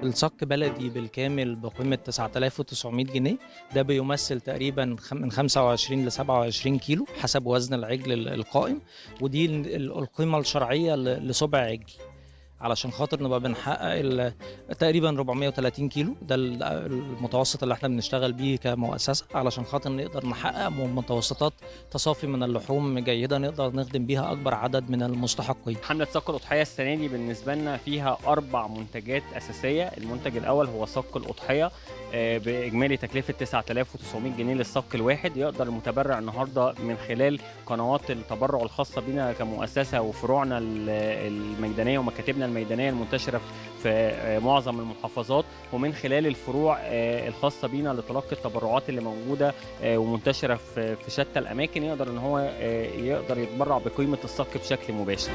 الصك بلدي بالكامل بقيمة 9900 جنيه ده بيمثل تقريبا خم- من 25 ل 27 كيلو حسب وزن العجل ال- القائم ودي ال- ال- القيمة الشرعية ل- لسبع عجل علشان خاطر نبقى بنحقق ال- تقريبا 430 كيلو ده ال- المتوسط اللي احنا بنشتغل بيه كمؤسسة علشان خاطر نقدر نحقق م- متوسطات تصافي من اللحوم جيدة نقدر نخدم بيها أكبر عدد من المستحقين حملة صك الأضحية السنة دي بالنسبة لنا فيها أربع منتجات أساسية المنتج الأول هو صك الأضحية آه، بإجمالي تكلفة 9900 جنيه للصك الواحد يقدر المتبرع النهاردة من خلال قنوات التبرع الخاصة بنا كمؤسسة وفروعنا ال- الميدانية ومكاتبنا الميدانية المنتشرة في آه، معظم المحافظات ومن خلال الفروع آه، الخاصة بينا لتلقي التبرعات اللي موجودة آه، ومنتشرة في في شتى الأماكن يقدر إن هو آه، يقدر يتبرع بقيمة الصك بشكل مباشر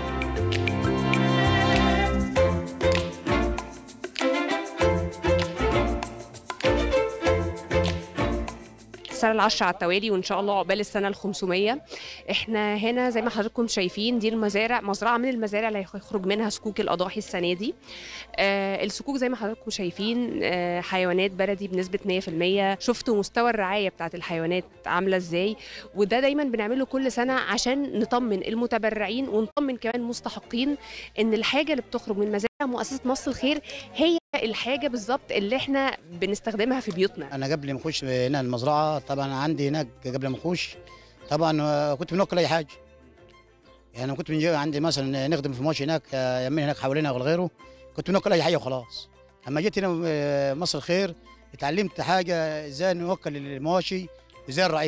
السنه العشرة على التوالي وان شاء الله عقبال السنه ال 500 احنا هنا زي ما حضراتكم شايفين دي المزارع مزرعه من المزارع اللي هيخرج منها سكوك الاضاحي السنه دي آه السكوك زي ما حضراتكم شايفين آه حيوانات بلدي بنسبه 100% شفتوا مستوى الرعايه بتاعت الحيوانات عامله ازاي وده دايما بنعمله كل سنه عشان نطمن المتبرعين ونطمن كمان المستحقين ان الحاجه اللي بتخرج من مزارع مؤسسه مصر الخير هي الحاجه بالظبط اللي احنا بنستخدمها في بيوتنا انا قبل ما اخش هنا المزرعه طبعا عندي هناك قبل ما اخش طبعا آه، كنت بناكل اي حاجه يعني كنت بنجي عندي مثلا نخدم في مواشي هناك آه، يمين هناك حوالينا ولا غيره كنت بناكل اي حاجه وخلاص اما جيت هنا آه، مصر الخير اتعلمت حاجه ازاي نوكل المواشي وازاي نراعيها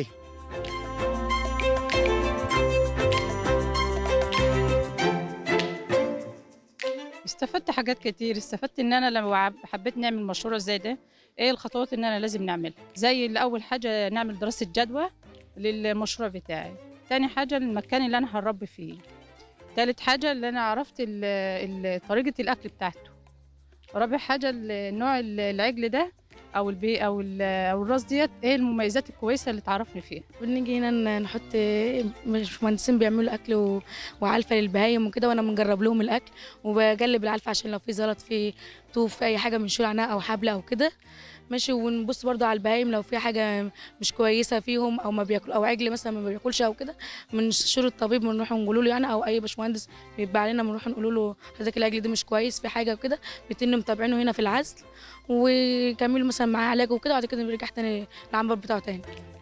استفدت حاجات كتير استفدت ان انا لما عب- حبيت نعمل مشروع زي ده ايه الخطوات ان انا لازم نعملها زي اللي اول حاجه نعمل دراسه جدوى للمشروع بتاعي تاني حاجه المكان اللي انا هربي فيه تالت حاجه اللي انا عرفت ال- ال- طريقه الاكل بتاعته رابع حاجه ال- نوع ال- العجل ده او البي او ال- او الراس ديت ايه المميزات الكويسه اللي تعرفني فيها بنيجي هنا ن- نحط مش مهندسين بيعملوا اكل و... وعلفه للبهايم وكده وانا بنجرب لهم الاكل وبجلب العلفه عشان لو في زلط في طوف في اي حاجه بنشيل عنها او حبل او كده ماشي ونبص برضو على البهايم لو في حاجه مش كويسه فيهم او ما بياكل او عجل مثلا ما بياكلش او كده بنستشير الطبيب بنروح نقول له يعني او اي باشمهندس بيبقى علينا بنروح نقول له حضرتك العجل ده مش كويس في حاجه وكده بيتم متابعينه هنا في العزل وكملوا مثلا معاه علاج وكده وبعد كده بيرجع تاني العنبر بتاعه تاني